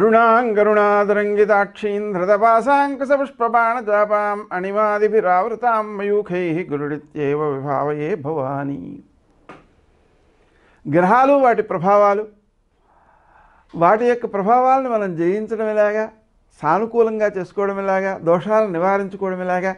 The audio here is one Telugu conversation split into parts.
అరుణాంగరుణాదరంగితాక్షీం ధృతపాశాంకుశపుష్పబాణజాపాం అణిమాదిభిరావృతాం మయూఖై గురుడిత్యేవ విభావయే భవానీ గ్రహాలు వాటి ప్రభావాలు వాటి యొక్క ప్రభావాలను మనం జయించడం ఎలాగా సానుకూలంగా చేసుకోవడం ఎలాగా దోషాలను నివారించుకోవడం ఎలాగా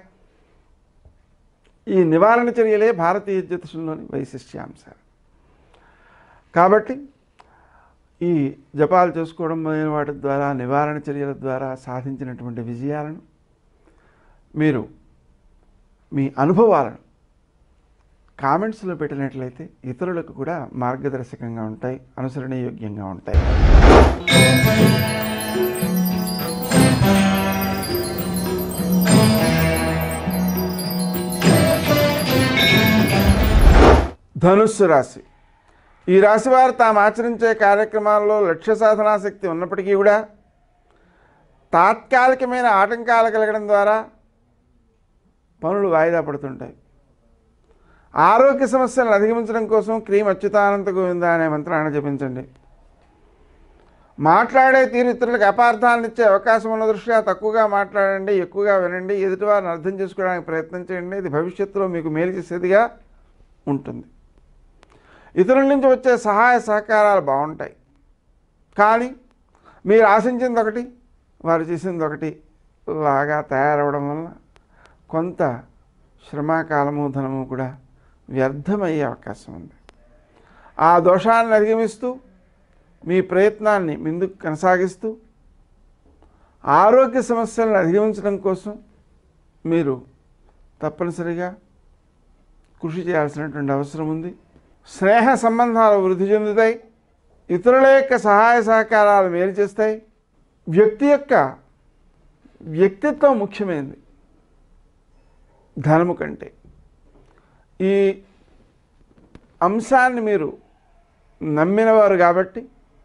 ఈ నివారణ చర్యలే భారతీయ జ్యోతిషంలోని వైశిష్ట్యాంశాలు కాబట్టి ఈ జపాలు చేసుకోవడం మొదలైన వాటి ద్వారా నివారణ చర్యల ద్వారా సాధించినటువంటి విజయాలను మీరు మీ అనుభవాలను కామెంట్స్లో పెట్టినట్లయితే ఇతరులకు కూడా మార్గదర్శకంగా ఉంటాయి అనుసరణీయోగ్యంగా ఉంటాయి ధనుస్సు రాశి ఈ రాశి వారు తాము ఆచరించే కార్యక్రమాల్లో లక్ష్య సాధనాశక్తి ఉన్నప్పటికీ కూడా తాత్కాలికమైన ఆటంకాలు కలగడం ద్వారా పనులు వాయిదా పడుతుంటాయి ఆరోగ్య సమస్యలను అధిగమించడం కోసం క్రీమ్ అచ్యుతానంత గోవింద అనే మంత్రాన్ని జపించండి మాట్లాడే తీరు ఇతరులకు అపార్థాలను ఇచ్చే అవకాశం ఉన్న దృష్ట్యా తక్కువగా మాట్లాడండి ఎక్కువగా వినండి ఎదుటివారిని అర్థం చేసుకోవడానికి ప్రయత్నం చేయండి ఇది భవిష్యత్తులో మీకు మేలు చేసేదిగా ఉంటుంది ఇతరుల నుంచి వచ్చే సహాయ సహకారాలు బాగుంటాయి కానీ మీరు ఆశించింది ఒకటి వారు చేసింది ఒకటి లాగా తయారవడం వల్ల కొంత శ్రమకాలము ధనము కూడా వ్యర్థమయ్యే అవకాశం ఉంది ఆ దోషాన్ని అధిగమిస్తూ మీ ప్రయత్నాన్ని ముందుకు కొనసాగిస్తూ ఆరోగ్య సమస్యలను అధిగమించడం కోసం మీరు తప్పనిసరిగా కృషి చేయాల్సినటువంటి అవసరం ఉంది స్నేహ సంబంధాలు వృద్ధి చెందుతాయి ఇతరుల యొక్క సహాయ సహకారాలు మేలు చేస్తాయి వ్యక్తి యొక్క వ్యక్తిత్వం ముఖ్యమైనది ధనము కంటే ఈ అంశాన్ని మీరు నమ్మినవారు కాబట్టి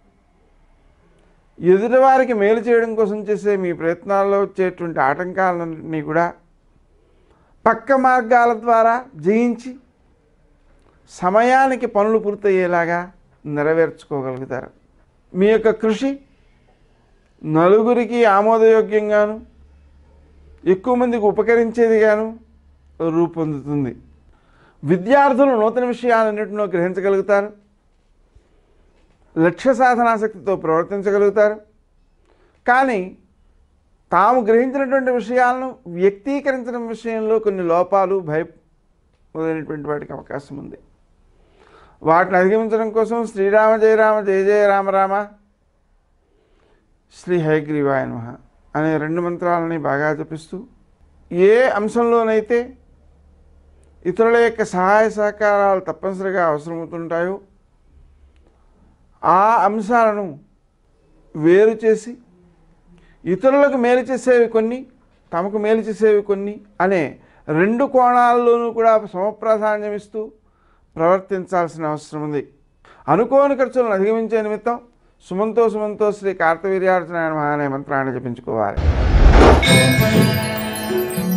ఎదుటివారికి మేలు చేయడం కోసం చేసే మీ ప్రయత్నాల్లో వచ్చేటువంటి ఆటంకాలన్నింటినీ కూడా పక్క మార్గాల ద్వారా జయించి సమయానికి పనులు పూర్తయ్యేలాగా నెరవేర్చుకోగలుగుతారు మీ యొక్క కృషి నలుగురికి ఆమోదయోగ్యంగాను ఎక్కువ మందికి ఉపకరించేదిగాను రూపొందుతుంది విద్యార్థులు నూతన విషయాలన్నింటినో గ్రహించగలుగుతారు లక్ష్య సాధనాశక్తితో ప్రవర్తించగలుగుతారు కానీ తాము గ్రహించినటువంటి విషయాలను వ్యక్తీకరించడం విషయంలో కొన్ని లోపాలు భయ మొదలైనటువంటి వాటికి అవకాశం ఉంది వాటిని అధిగమించడం కోసం శ్రీరామ జయ రామ జయ జయ రామ రామ శ్రీ హయగ్రీవాయ నమః అనే రెండు మంత్రాలని బాగా జపిస్తూ ఏ అంశంలోనైతే ఇతరుల యొక్క సహాయ సహకారాలు తప్పనిసరిగా అవసరమవుతుంటాయో ఆ అంశాలను వేరు చేసి ఇతరులకు మేలు చేసేవి కొన్ని తమకు మేలు చేసేవి కొన్ని అనే రెండు కోణాల్లోనూ కూడా సమప్రాధాన్యం ఇస్తూ ప్రవర్తించాల్సిన అవసరం ఉంది అనుకోని ఖర్చులను అధిగమించే నిమిత్తం సుమంతో సుమంతో శ్రీ కార్తవీర్యార్జున అనే మంత్రాన్ని జపించుకోవాలి